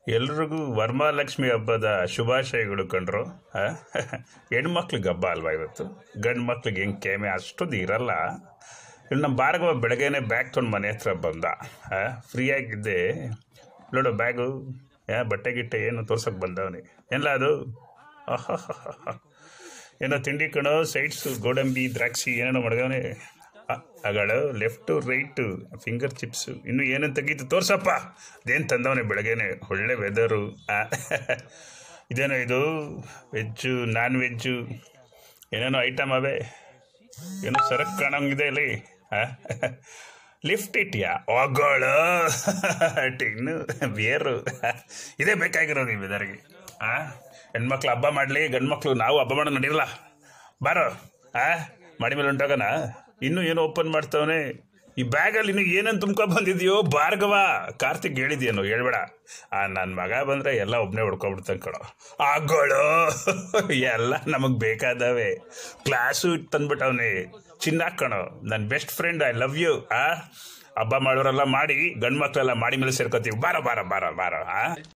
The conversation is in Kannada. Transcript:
ಎಲ್ರಿಗೂ ವರಮಹಾಲಕ್ಷ್ಮಿ ಹಬ್ಬದ ಶುಭಾಶಯಗಳು ಕಂಡ್ರು ಆ? ಹೆಣ್ಮಕ್ಳಿಗೆ ಹಬ್ಬ ಅಲ್ವಾ ಇವತ್ತು ಗಂಡು ಮಕ್ಳಿಗೆ ಹೆಂಗೆ ಕೇಮೆ ಅಷ್ಟೊಂದು ಇರಲ್ಲ ಇಲ್ಲಿ ನಮ್ಮ ಭಾರ್ಗವ ಬೆಳಗ್ಗೆನೆ ಬ್ಯಾಗ್ ತೊಗೊಂಡು ಮನೆ ಹತ್ರ ಬಂದ ಫ್ರೀಯಾಗಿದ್ದೆ ನೋಡು ಬ್ಯಾಗು ಯಾ ಬಟ್ಟೆ ಗಿಟ್ಟೆ ಏನು ತೋರ್ಸಕ್ಕೆ ಬಂದವನಿ ಎಲ್ಲ ಅದು ಆಹಾಹಾಹಾ. ಏನೋ ತಿಂಡಿ ಕಣೋ ಸೈಡ್ಸು ಗೋಡಂಬಿ ದ್ರಾಕ್ಷಿ ಏನೇನೋ ಮಡಗವನೆ ಅಗಳು ಲೆಫ್ಟು ರೈಟು ಫಿಂಗರ್ ಚಿಪ್ಸು ಇನ್ನು ಏನೇನು ತೆಗೀತು ತೋರ್ಸಪ್ಪ ಅದೇನು ತಂದವನೆ ಬೆಳಗ್ಗೆನೆ ಒಳ್ಳೆ ವೆದರು ಇದೇನೋ ಇದು ವೆಜ್ಜು ನಾನ್ ವೆಜ್ಜು ಏನೇನೋ ಐಟಮ್ ಅವೇ ಏನೋ ಸರಕು ಕಾಣಂಗಿದೆ ಇಲ್ಲಿ ಲಿಫ್ಟ್ ಇಟ್ಟಿಯಾ ಒಗಳು ಟಿನ್ನು ಬಿಯರು ಇದೇ ಬೇಕಾಗಿರೋದು ಈ ವೆದರ್ಗೆ ಆ ಹೆಣ್ಮಕ್ಳು ಹಬ್ಬ ಮಾಡಲಿ ಗಂಡು ಮಕ್ಳು ನಾವು ಹಬ್ಬ ಮಾಡೋ ನಡೀರಲ್ಲ ಬಾರೋ ಆ ಮಾಡಿ ಮೇಲೆ ಹೊಂಟೋಗೋಣ ಇನ್ನೂ ಏನು ಓಪನ್ ಮಾಡ್ತಾವನೆ ಈ ಬ್ಯಾಗಲ್ಲಿ ಇನ್ನು ಏನೇನು ತುಂಬ್ಕೊ ಬಂದಿದ್ಯೋ ಭಾರ್ಗವ ಕಾರ್ತಿಕ್ ಹೇಳಿದ್ಯೇನು ಹೇಳ್ಬೇಡ ಆ ನನ್ನ ಮಗ ಬಂದರೆ ಎಲ್ಲ ಒಬ್ಬನೇ ಹೊಡ್ಕೊಬಿಡ್ತಾನೆ ಕಣೋ ಆಗೋಳು ಎಲ್ಲ ನಮಗೆ ಬೇಕಾದವೆ ಕ್ಲಾಸು ಇಟ್ಟು ತಂದ್ಬಿಟ್ಟವನೆ ಚಿನ್ನ ಕಣೋ ನನ್ನ best friend I love you ಆ ಹಬ್ಬ ಮಾಡೋರೆಲ್ಲ ಮಾಡಿ ಗಂಡು ಮಕ್ಕಳೆಲ್ಲ ಮಾಡಿ ಮೇಲೆ ಸೇರ್ಕೋತೀವಿ ಬಾರ ಬಾರ ಬಾರ ಬಾರ ಆ